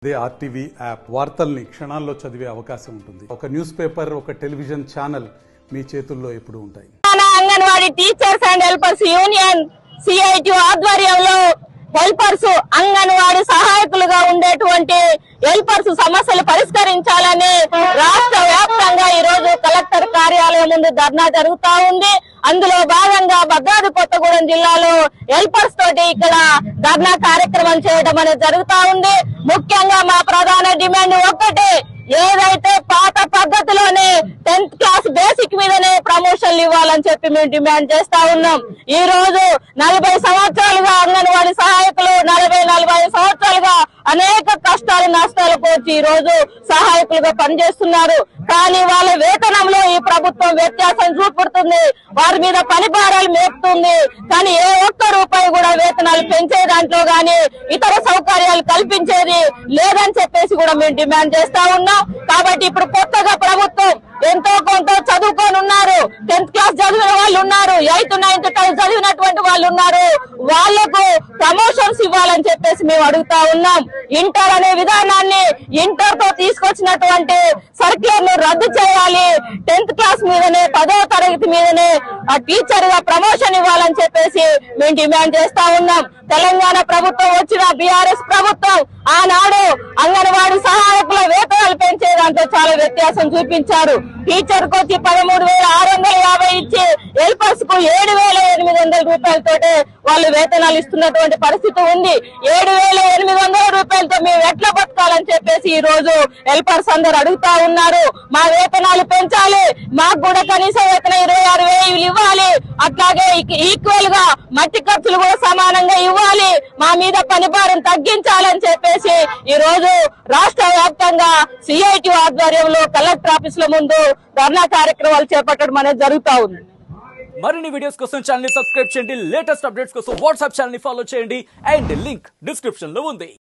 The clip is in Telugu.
అదే ఆర్టీవీ యాప్ వార్తల్ని క్షణాల్లో చదివే అవకాశం ఉంటుంది ఒక న్యూస్ పేపర్ ఒక టెలివిజన్ ఛానల్ మీ చేతుల్లో ఎప్పుడూ ఉంటాయి Telangana Anganwadi teachers and helpers union CIT ఆధ్వర్యంలో హెల్పర్స్ అంగన్వాడీ సహాయకులుగా ఉండేటువంటి హెల్పర్స్ సమస్యలు పరిష్కరించాలని రాష్ట్ర వ్యాప్తంగా ఈ రోజు కలెక్టర్ కార్యాలయం ముందు ధర్నా జరుగుతా ఉంది అందులో భాగంగా భద్రాద్రి కొత్తగూడెం జిల్లాలో హెల్పర్స్ తోటి ఇక్కడ ధర్నా కార్యక్రమం చేయడం అనేది జరుగుతా ఉంది ముఖ్యంగా మా ప్రధాన డిమాండ్ ఒక్కటే ఏదైతే పాత పద్ధతిలోనే టెన్త్ క్లాస్ బేసిక్ మీదనే ప్రమోషన్లు ఇవ్వాలని చెప్పి మేము డిమాండ్ చేస్తా ఉన్నాం ఈ రోజు నలభై సంవత్సరాలుగా అంగన్వాడీ సహాయకులు నలభై నలభై సంవత్సరాలుగా అనేక కష్టాలు నష్టాలు కోర్చి ఈ రోజు సహాయకులుగా పనిచేస్తున్నారు కానీ వాళ్ళ వేతనంలో ఈ ప్రభుత్వం వ్యత్యాసం చూపుతుంది వారి మీద పని భారాలు మేపుతుంది కానీ ఏ ఒక్క రూపాయి కూడా వేతనాలు పెంచే దాంట్లో గాని ఇతర సౌకర్యాలు కల్పించేది లేదని చెప్పేసి కూడా మేము డిమాండ్ చేస్తా ఉన్నాం కాబట్టి ఇప్పుడు కొత్తగా ప్రభుత్వం ఎంతో కొంత చదువుకొని ఉన్నారు టెన్త్ క్లాస్ చదివిన వాళ్ళు ఉన్నారు ఎయిత్ నైన్త్ టెన్త్ చదివినటువంటి వాళ్ళు ఉన్నారు వాళ్లకు ప్రమోషన్స్ ఇవ్వాలని చెప్పేసి మేము అడుగుతా ఉన్నాం ఇంటర్ అనే విధానాన్ని ఇంటర్ తో తీసుకొచ్చినటువంటి సర్క్యులర్ ను రద్దు చేయాలి టెన్త్ క్లాస్ మీదనే పదవ తరగతి మీదనే ఆ టీచర్ గా ప్రమోషన్ ఇవ్వాలని చెప్పేసి మేము డిమాండ్ చేస్తా ఉన్నాం తెలంగాణ ప్రభుత్వం వచ్చిన బీఆర్ఎస్ ప్రభుత్వం ఆనాడు అంగన్వాడీ సహాయకుల వేతనాలు పెంచే దాంట్లో చాలా వ్యత్యాసం చూపించారు టీచర్ కు వచ్చి పదమూడు వేల ఆరు వందల యాభై ఇచ్చి హెల్పర్స్ కు ఏడు వేల ఎనిమిది వందల రూపాయలతోటే వాళ్ళు వేతనాలు ఇస్తున్నటువంటి పరిస్థితి ఉంది ఏడు వేల ఎనిమిది వందల రూపాయలతో మేము ఎట్లా బతకాలని చెప్పేసి ఈ రోజు హెల్పర్స్ అందరు అడుగుతా ఉన్నారు మా వేతనాలు పెంచాలి మాకు కూడా కనీస వేతనం ఇరవై ఆరు వేలు ఇవ్వాలి అట్లాగే ఈక్వల్ గా మట్టి ఖర్చులు కూడా సమానంగా ఇవ్వాలి మా మీద పని భారం తగ్గించాలని చెప్పేసి ఈ రోజు రాష్ట్ర వ్యాప్తంగా సిఐటి ఆధ్వర్యంలో కలెక్టర్ ఆఫీసుల ముందు ధర్నా కార్యక్రమాలు చేపట్టడం అనేది జరుగుతా ఉంది మరిన్ని వీడియోస్ కోసం ఛానల్ ని సబ్స్క్రైబ్ చేయండి లేటెస్ట్ అప్డేట్స్ కోసం వాట్సాప్ ఛానల్ ని ఫాలో చేయండి అండ్ లింక్ డిస్క్రిప్షన్ లో ఉంది